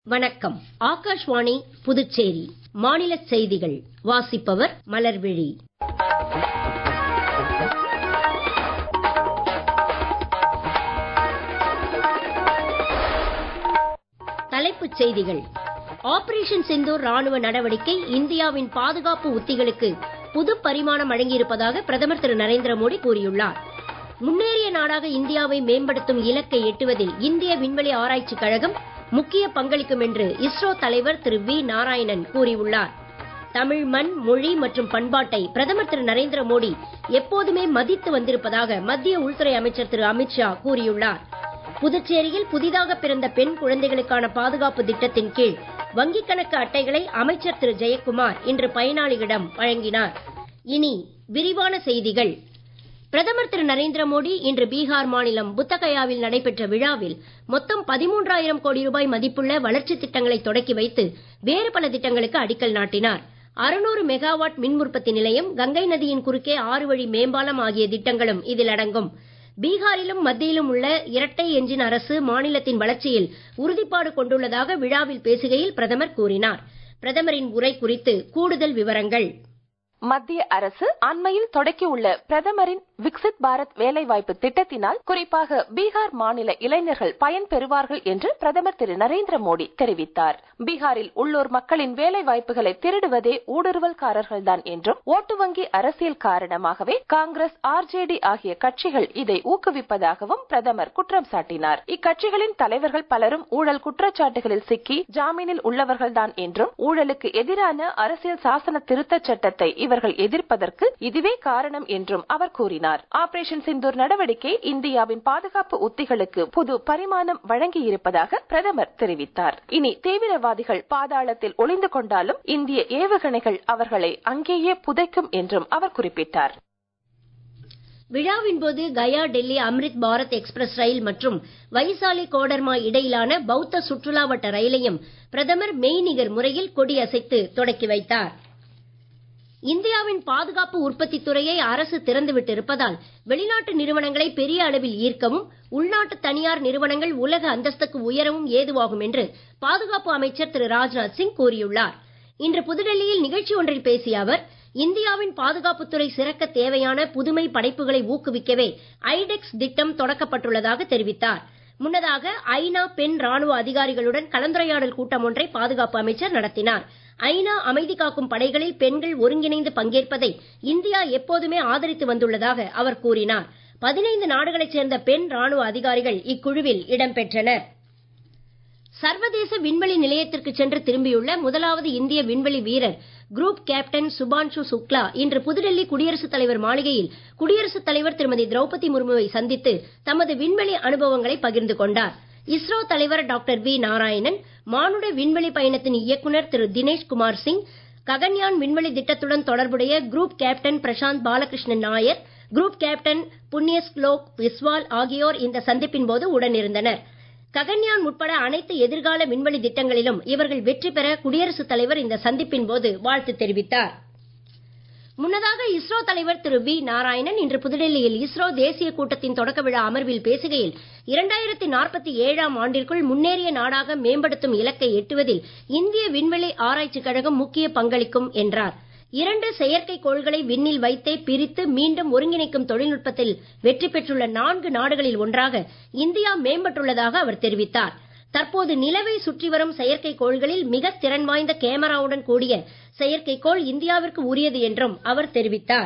வணக்கம் ஆகாஷ்வாணி புதுச்சேரி மாநில செய்திகள் வாசிப்பவர் மலர்விழி தலைப்புச் செய்திகள் ஆபரேஷன் சிந்தூர் ராணுவ நடவடிக்கை இந்தியாவின் பாதுகாப்பு உத்திகளுக்கு புது பரிமாணம் வழங்கியிருப்பதாக பிரதமர் திரு நரேந்திர மோடி கூறியுள்ளார் முன்னேறிய நாடாக இந்தியாவை மேம்படுத்தும் இலக்கை எட்டுவதில் இந்திய விண்வெளி ஆராய்ச்சிக் கழகம் முக்கிய பங்களிக்கும் என்று இஸ்ரோ தலைவர் திரு வி நாராயணன் கூறியுள்ளார் தமிழ் மண் மொழி மற்றும் பண்பாட்டை பிரதமர் திரு நரேந்திர மோடி எப்போதுமே மதித்து வந்திருப்பதாக மத்திய உள்துறை அமைச்சர் திரு அமித் ஷா கூறியுள்ளார் புதுச்சேரியில் புதிதாக பிறந்த பெண் குழந்தைகளுக்கான பாதுகாப்பு திட்டத்தின் கீழ் வங்கிக் கணக்கு அட்டைகளை அமைச்சர் திரு ஜெயக்குமார் இன்று பயனாளிகளிடம் வழங்கினார் இனி விரிவான செய்திகள் பிரதமர் திரு நரேந்திர மோடி இன்று பீகார் மாநிலம் புத்தகயாவில் நடைபெற்ற விழாவில் மொத்தம் பதிமூன்றாயிரம் கோடி ரூபாய் மதிப்புள்ள வளர்ச்சித் திட்டங்களை தொடக்கி வைத்து வேறு பல திட்டங்களுக்கு அடிக்கல் நாட்டினார் அறுநூறு மெகாவாட் மின் உற்பத்தி நிலையம் கங்கை நதியின் குறுக்கே ஆறு வழி மேம்பாலம் ஆகிய திட்டங்களும் இதில் அடங்கும் பீகாரிலும் மத்தியிலும் உள்ள இரட்டை எஞ்சின் அரசு மாநிலத்தின் வளர்ச்சியில் உறுதிப்பாடு கொண்டுள்ளதாக விழாவில் பேசுகையில் பிரதமர் கூறினார் பிரதமரின் உரை குறித்து கூடுதல் விவரங்கள் மத்திய அரசு அண்மையில் தொடக்கியுள்ள பிரதமரின் விக்சித் பாரத் வேலைவாய்ப்பு திட்டத்தினால் குறிப்பாக பீகார் மாநில இளைஞர்கள் பயன்பெறுவார்கள் என்று பிரதமர் திரு நரேந்திர மோடி தெரிவித்தார் பீகாரில் உள்ளூர் மக்களின் வேலை வாய்ப்புகளை திருடுவதே ஊடுருவல்காரர்கள்தான் என்றும் ஓட்டு வங்கி அரசியல் காரணமாகவே காங்கிரஸ் ஆர்ஜேடி ஆகிய கட்சிகள் இதை ஊக்குவிப்பதாகவும் பிரதமர் குற்றம் சாட்டினார் இக்கட்சிகளின் தலைவர்கள் பலரும் ஊழல் குற்றச்சாட்டுகளில் சிக்கி ஜாமீனில் உள்ளவர்கள்தான் என்றும் ஊழலுக்கு எதிரான அரசியல் சாசன திருத்தச் சட்டத்தை இவர்கள் எதிர்ப்பதற்கு இதுவே காரணம் என்றும் அவர் கூறினார் ஆபரேஷன் சிந்தூர் நடவடிக்கை இந்தியாவின் பாதுகாப்பு உத்திகளுக்கு புது பரிமாணம் வழங்கியிருப்பதாக பிரதமர் தெரிவித்தார் இனி தீவிரவாதிகள் பாதாளத்தில் ஒளிந்து கொண்டாலும் இந்திய ஏவுகணைகள் அவர்களை அங்கேயே புதைக்கும் என்றும் அவர் குறிப்பிட்டார் விழாவின் போது கயா டெல்லி அம்ரித் பாரத் எக்ஸ்பிரஸ் ரயில் மற்றும் வைசாலி கோடர்மா இடையிலான பௌத்த சுற்றுலா வட்ட ரயிலையும் பிரதமர் மெய்நிகர் முறையில் கொடியசைத்து தொடக்கி வைத்தார் இந்தியாவின் பாதுகாப்பு உற்பத்தி துறையை அரசு திறந்துவிட்டு இருப்பதால் வெளிநாட்டு நிறுவனங்களை பெரிய அளவில் ஈர்க்கவும் உள்நாட்டு தனியார் நிறுவனங்கள் உலக அந்தஸ்துக்கு உயரவும் ஏதுவாகும் என்று பாதுகாப்பு அமைச்சர் திரு ராஜ்நாத் சிங் கூறியுள்ளார் இன்று புதுடெல்லியில் நிகழ்ச்சி ஒன்றில் பேசிய அவர் இந்தியாவின் பாதுகாப்புத்துறை சிறக்க தேவையான புதுமை படைப்புகளை ஊக்குவிக்கவே ஐடெக்ஸ் திட்டம் தொடக்கப்பட்டுள்ளதாக தெரிவித்தார் முன்னதாக ஐநா பெண் ராணுவ அதிகாரிகளுடன் கலந்துரையாடல் கூட்டம் ஒன்றை பாதுகாப்பு அமைச்சர் நடத்தினார் ஐநா அமைதி காக்கும் படைகளில் பெண்கள் ஒருங்கிணைந்து பங்கேற்பதை இந்தியா எப்போதுமே ஆதரித்து வந்துள்ளதாக அவர் கூறினார் பதினைந்து நாடுகளைச் சேர்ந்த பெண் ராணுவ அதிகாரிகள் இக்குழுவில் இடம்பெற்றனர் சர்வதேச விண்வெளி நிலையத்திற்கு சென்று திரும்பியுள்ள முதலாவது இந்திய விண்வெளி வீரர் குரூப் கேப்டன் சுபான்ஷு சுக்லா இன்று புதுடெல்லி குடியரசுத் தலைவர் மாளிகையில் குடியரசுத் தலைவர் திருமதி திரௌபதி முர்முவை சந்தித்து தமது விண்வெளி அனுபவங்களை பகிர்ந்து கொண்டார் இஸ்ரோ தலைவர் டாக்டர் வி நாராயணன் மானுட விண்வெளி பயணத்தின் இயக்குநர் திரு தினேஷ் குமார் சிங் ககன்யான் விண்வெளி திட்டத்துடன் தொடர்புடைய group captain Prasanth Balakrishnan Nair group captain Punyaslok Biswal ஆகியோர் இந்த சந்திப்பின் போது உடனிருந்தனர் ககன்யான் உட்பட அனைத்து எதிர்கால விண்வெளி திட்டங்களிலும் இவர்கள் வெற்றி பெற குடியரசுத் தலைவர் இந்த சந்திப்பின் போது வாழ்த்து தெரிவித்தார் முன்னதாக இஸ்ரோ தலைவர் திரு வி நாராயணன் இன்று புதுடெல்லியில் இஸ்ரோ தேசிய கூட்டத்தின் தொடக்க விழா அமர்வில் பேசுகையில் இரண்டாயிரத்தி நாற்பத்தி ஏழாம் ஆண்டிற்குள் முன்னேறிய நாடாக மேம்படுத்தும் இலக்கை எட்டுவதில் இந்திய விண்வெளி ஆராய்ச்சிக் கழகம் முக்கிய பங்களிக்கும் என்றார் இரண்டு செயற்கைக்கோள்களை விண்ணில் வைத்தே பிரித்து மீண்டும் ஒருங்கிணைக்கும் தொழில்நுட்பத்தில் வெற்றி பெற்றுள்ள நான்கு நாடுகளில் ஒன்றாக இந்தியா மேம்பட்டுள்ளதாக அவர் தெரிவித்தார் தற்போது நிலவை சுற்றி வரும் செயற்கைக்கோள்களில் மிக திறன் வாய்ந்த கேமராவுடன் கூடிய செயற்கைக்கோள் இந்தியாவிற்கு உரியது என்றும் அவர் தெரிவித்தார்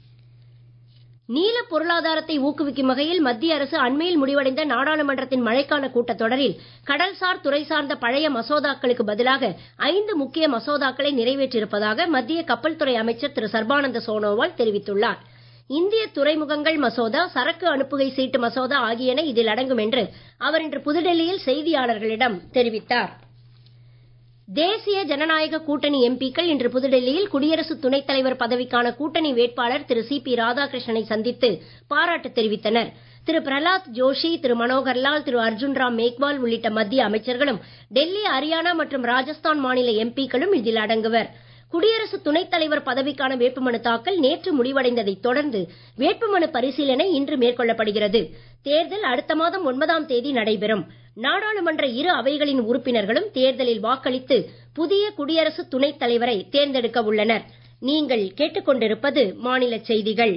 நீல பொருளாதாரத்தை ஊக்குவிக்கும் வகையில் மத்திய அரசு அண்மையில் முடிவடைந்த நாடாளுமன்றத்தின் மழைக்கால கூட்டத்தொடரில் கடல்சார் துறை சார்ந்த பழைய மசோதாக்களுக்கு பதிலாக ஐந்து முக்கிய மசோதாக்களை நிறைவேற்றியிருப்பதாக மத்திய கப்பல் துறை அமைச்சர் திரு சர்பானந்த சோனோவால் தெரிவித்துள்ளார் இந்திய துறைமுகங்கள் மசோதா சரக்கு அனுப்புகை சீட்டு மசோதா ஆகியன இதில் அடங்கும் என்று அவர் இன்று புதுடெல்லியில் செய்தியாளர்களிடம் தெரிவித்தார் தேசிய ஜனநாயக கூட்டணி எம்பிக்கள் இன்று புதுடெல்லியில் குடியரசு துணைத் தலைவர் பதவிக்கான கூட்டணி வேட்பாளர் திரு சி பி ராதாகிருஷ்ணனை சந்தித்து பாராட்டு தெரிவித்தனர் திரு பிரலாத் ஜோஷி திரு மனோகர்லால் திரு அர்ஜுன் ராம் மேக்வால் உள்ளிட்ட மத்திய அமைச்சர்களும் டெல்லி ஹரியானா மற்றும் ராஜஸ்தான் மாநில எம்பிக்களும் இதில் அடங்குவர் குடியரசு துணைத் தலைவர் பதவிக்கான வேட்புமனு தாக்கல் நேற்று முடிவடைந்ததைத் தொடர்ந்து வேட்புமனு பரிசீலனை இன்று மேற்கொள்ளப்படுகிறது தேர்தல் அடுத்த மாதம் ஒன்பதாம் தேதி நடைபெறும் நாடாளுமன்ற இரு அவைகளின் உறுப்பினர்களும் தேர்தலில் வாக்களித்து புதிய குடியரசு துணைத் தலைவரை தேர்ந்தெடுக்க உள்ளனர் நீங்கள் கேட்டுக்கொண்டிருப்பது மாநில செய்திகள்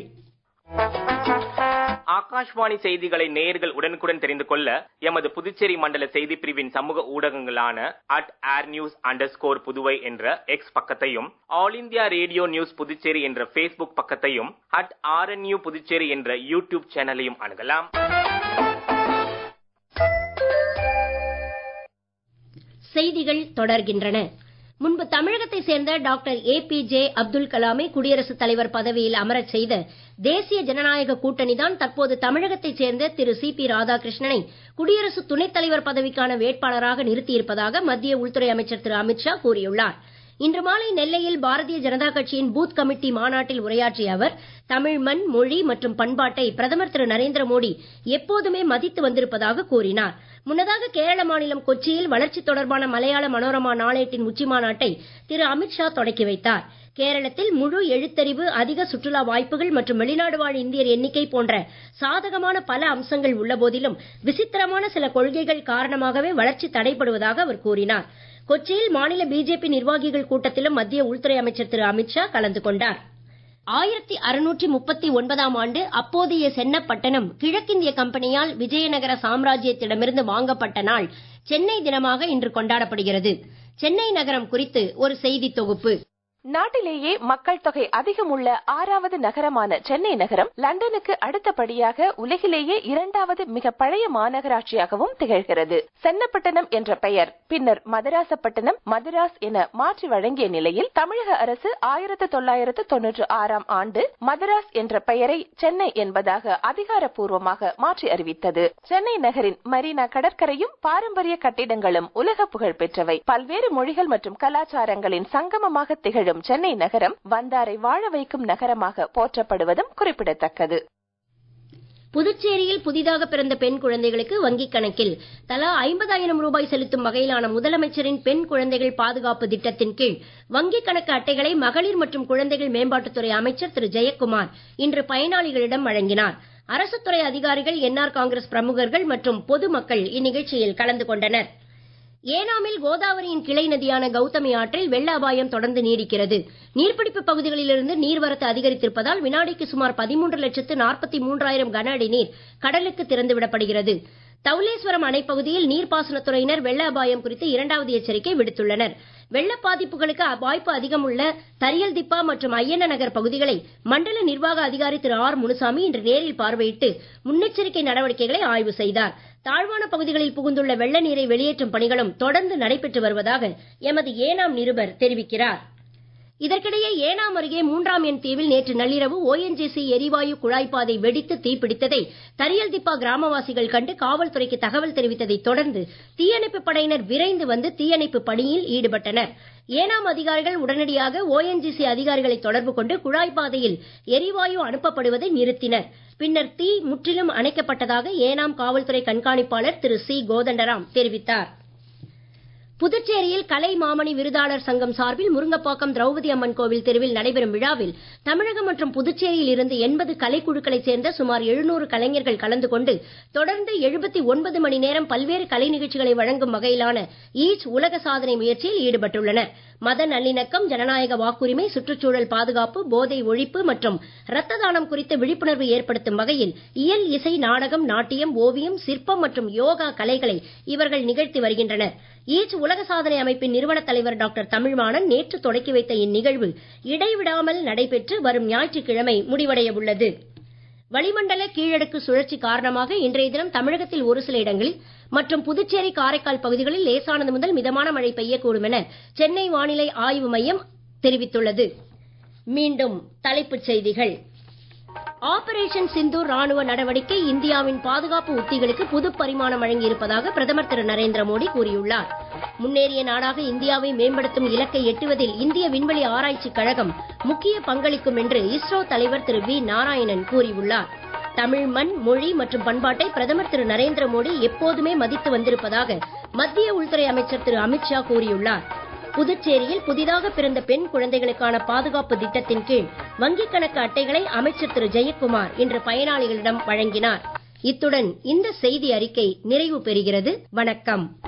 ஆகாஷ்வாணி செய்திகளை நேயர்கள் உடனுக்குடன் தெரிந்து கொள்ள எமது புதுச்சேரி மண்டல செய்தி பிரிவின் சமூக ஊடகங்களான at air news under Puduvai என்ற எக்ஸ் பக்கத்தையும் all India radio news Puducherry என்ற பேஸ்புக் பக்கத்தையும் அட் ஆர்என்யூ புதுச்சேரி என்ற யூடியூப் சேனலையும் அணுகலாம் செய்திகள் தொடர்கின்றன முன்பு தமிழகத்தை சேர்ந்த doctor A P J Abdul கலாமை குடியரசுத் தலைவர் பதவியில் அமரச் செய்த தேசிய ஜனநாயக கூட்டணிதான் தற்போது தமிழகத்தைச் சேர்ந்த திரு சி பி ராதாகிருஷ்ணனை குடியரசு துணைத் தலைவர் பதவிக்கான வேட்பாளராக நிறுத்தியிருப்பதாக மத்திய உள்துறை அமைச்சர் திரு அமித்ஷா கூறியுள்ளார் இன்று மாலை நெல்லையில் பாரதிய ஜனதா கட்சியின் பூத் கமிட்டி மாநாட்டில் உரையாற்றிய அவர் தமிழ் மண் மொழி மற்றும் பண்பாட்டை பிரதமர் திரு நரேந்திர மோடி எப்போதுமே மதித்து வந்திருப்பதாக கூறினார் முன்னதாக கேரள மாநிலம் கொச்சியில் வளர்ச்சி தொடர்பான மலையாள மனோரமா நாளேட்டின் உச்சி மாநாட்டை திரு அமித்ஷா தொடக்கி வைத்தார் கேரளத்தில் முழு எழுத்தறிவு அதிக சுற்றுலா வாய்ப்புகள் மற்றும் வெளிநாடு வாழ் இந்தியர் எண்ணிக்கை போன்ற சாதகமான பல அம்சங்கள் உள்ள போதிலும் விசித்திரமான சில கொள்கைகள் காரணமாகவே வளர்ச்சி தடைபடுவதாக அவர் கூறினார் கொச்சியில் மாநில பிஜேபி நிர்வாகிகள் கூட்டத்திலும் மத்திய உள்துறை அமைச்சர் திரு அமித்ஷா கலந்து கொண்டார் ஆயிரத்தி அறுநூற்றி முப்பத்தி ஒன்பதாம் ஆண்டு அப்போதைய சென்னப்பட்டணம் கிழக்கிந்திய கம்பெனியால் விஜயநகர சாம்ராஜ்யத்திடமிருந்து வாங்கப்பட்ட நாள் சென்னை தினமாக இன்று கொண்டாடப்படுகிறது சென்னை நகரம் குறித்து ஒரு செய்தி தொகுப்பு நாட்டிலேயே மக்கள் தொகை அதிகம் உள்ள ஆறாவது நகரமான சென்னை நகரம் லண்டனுக்கு அடுத்தபடியாக உலகிலேயே இரண்டாவது மிக பழைய மாநகராட்சியாகவும் திகழ்கிறது சென்னப்பட்டணம் என்ற பெயர் பின்னர் மதராசப்பட்டணம் மதராஸ் என மாற்றி வழங்கிய நிலையில் தமிழக அரசு ஆயிரத்து தொள்ளாயிரத்து தொன்னூற்று ஆறாம் ஆண்டு மதராஸ் என்ற பெயரை சென்னை என்பதாக அதிகாரப்பூர்வமாக மாற்றி அறிவித்தது சென்னை நகரின் மரீனா கடற்கரையும் பாரம்பரிய கட்டிடங்களும் உலக புகழ் பெற்றவை பல்வேறு மொழிகள் மற்றும் கலாச்சாரங்களின் சங்கமமாக திகழும் சென்னை நகரம் வந்தாரை வாழ வைக்கும் நகரமாக போற்றப்படுவதும் குறிப்பிடத்தக்கது புதுச்சேரியில் புதிதாக பிறந்த பெண் குழந்தைகளுக்கு வங்கிக் கணக்கில் தலா ஐம்பதாயிரம் ரூபாய் செலுத்தும் வகையிலான முதலமைச்சரின் பெண் குழந்தைகள் பாதுகாப்பு திட்டத்தின் கீழ் வங்கிக் கணக்கு அட்டைகளை மகளிர் மற்றும் குழந்தைகள் மேம்பாட்டுத்துறை அமைச்சர் திரு ஜெயக்குமார் இன்று பயனாளிகளிடம் வழங்கினார் அரசுத்துறை அதிகாரிகள் என்ஆர் காங்கிரஸ் பிரமுகர்கள் மற்றும் பொதுமக்கள் இந்நிகழ்ச்சியில் கலந்து கொண்டனர் ஏனாமில் கோதாவரியின் கிளை நதியான கௌதமி ஆற்றில் வெள்ள அபாயம் தொடர்ந்து நீடிக்கிறது நீர்பிடிப்பு பகுதிகளிலிருந்து நீர்வரத்து அதிகரித்திருப்பதால் வினாடிக்கு சுமார் பதிமூன்று லட்சத்து நாற்பத்தி மூன்றாயிரம் கன அடி நீர் கடலுக்கு திறந்துவிடப்படுகிறது தவுலேஸ்வரம் அணைப்பகுதியில் நீர்ப்பாசனத்துறையினர் வெள்ள அபாயம் குறித்து இரண்டாவது எச்சரிக்கை விடுத்துள்ளனர் வெள்ள பாதிப்புகளுக்கு வாய்ப்பு அதிகம் உள்ள தரியல் திப்பா மற்றும் ஐயன நகர் பகுதிகளை மண்டல நிர்வாக அதிகாரி திரு ஆர் முனுசாமி இன்று நேரில் பார்வையிட்டு முன்னெச்சரிக்கை நடவடிக்கைகளை ஆய்வு செய்தார் தாழ்வான பகுதிகளில் புகுந்துள்ள வெள்ள நீரை வெளியேற்றும் பணிகளும் தொடர்ந்து நடைபெற்று வருவதாக எமது ஏனாம் நிருபர் தெரிவிக்கிறார் இதற்கிடையே ஏனாம் அருகே மூன்றாம் எண் தீவில் நேற்று நள்ளிரவு ஓஎன்ஜிசி எரிவாயு குழாய்ப்பாதை வெடித்து தீப்பிடித்ததை தரியல் திப்பா கிராமவாசிகள் கண்டு காவல்துறைக்கு தகவல் தெரிவித்ததை தொடர்ந்து தீயணைப்பு படையினர் விரைந்து வந்து தீயணைப்பு பணியில் ஈடுபட்டனர் ஏனாம் அதிகாரிகள் உடனடியாக ஓஎன்ஜிசி அதிகாரிகளை தொடர்பு கொண்டு குழாய்ப்பாதையில் எரிவாயு அனுப்பப்படுவதை நிறுத்தினர் பின்னர் தீ முற்றிலும் அணைக்கப்பட்டதாக ஏனாம் காவல்துறை கண்காணிப்பாளர் திரு சி கோதண்டராம் தெரிவித்தார் புதுச்சேரியில் கலை மாமணி விருதாளர் சங்கம் சார்பில் முருங்கப்பாக்கம் திரௌபதி அம்மன் கோவில் தெருவில் நடைபெறும் விழாவில் தமிழகம் மற்றும் புதுச்சேரியில் இருந்து எண்பது கலைக்குழுக்களைச் சேர்ந்த சுமார் எழுநூறு கலைஞர்கள் கலந்து கொண்டு தொடர்ந்து எழுபத்தி ஒன்பது மணி நேரம் பல்வேறு கலை நிகழ்ச்சிகளை வழங்கும் வகையிலான ஈச் உலக சாதனை முயற்சியில் ஈடுபட்டுள்ளனர் மத நல்லிணக்கம் ஜனநாயக வாக்குரிமை சுற்றுச்சூழல் பாதுகாப்பு போதை ஒழிப்பு மற்றும் ரத்த தானம் குறித்து விழிப்புணர்வு ஏற்படுத்தும் வகையில் இயல் இசை நாடகம் நாட்டியம் ஓவியம் சிற்பம் மற்றும் யோகா கலைகளை இவர்கள் நிகழ்த்தி வருகின்றனர் ஈச் உலக சாதனை அமைப்பின் நிறுவன தலைவர் டாக்டர் தமிழ்மாறன் நேற்று தொடக்கி வைத்த இந்நிகழ்வு இடைவிடாமல் நடைபெற்று வரும் ஞாயிற்றுக்கிழமை முடிவடைய உள்ளது வளிமண்டல கீழடுக்கு சுழற்சி காரணமாக இன்றைய தினம் தமிழகத்தில் ஒரு சில இடங்களில் மற்றும் புதுச்சேரி காரைக்கால் பகுதிகளில் லேசானது முதல் மிதமான மழை பெய்யக்கூடும் என சென்னை வானிலை ஆய்வு மையம் தெரிவித்துள்ளது மீண்டும் தலைப்புச் செய்திகள் ஆபரேஷன் சிந்து ராணுவ நடவடிக்கை இந்தியாவின் பாதுகாப்பு உத்திகளுக்கு புது பரிமாணம் வழங்கியிருப்பதாக பிரதமர் திரு நரேந்திர மோடி கூறியுள்ளார் முன்னேறிய நாடாக இந்தியாவை மேம்படுத்தும் இலக்கை எட்டுவதில் இந்திய விண்வெளி ஆராய்ச்சிக் கழகம் முக்கிய பங்களிக்கும் என்று இஸ்ரோ தலைவர் திரு வி நாராயணன் கூறியுள்ளார் தமிழ் மண் மொழி மற்றும் பண்பாட்டை பிரதமர் திரு நரேந்திர மோடி எப்போதுமே மதித்து வந்திருப்பதாக மத்திய உள்துறை அமைச்சர் திரு அமித்ஷா கூறியுள்ளார் புதுச்சேரியில் புதிதாக பிறந்த பெண் குழந்தைகளுக்கான பாதுகாப்பு திட்டத்தின் கீழ் வங்கிக் கணக்கு அட்டைகளை அமைச்சர் திரு ஜெயக்குமார் இன்று பயனாளிகளிடம் வழங்கினார் இத்துடன் இந்த செய்தி அறிக்கை நிறைவு பெறுகிறது வணக்கம்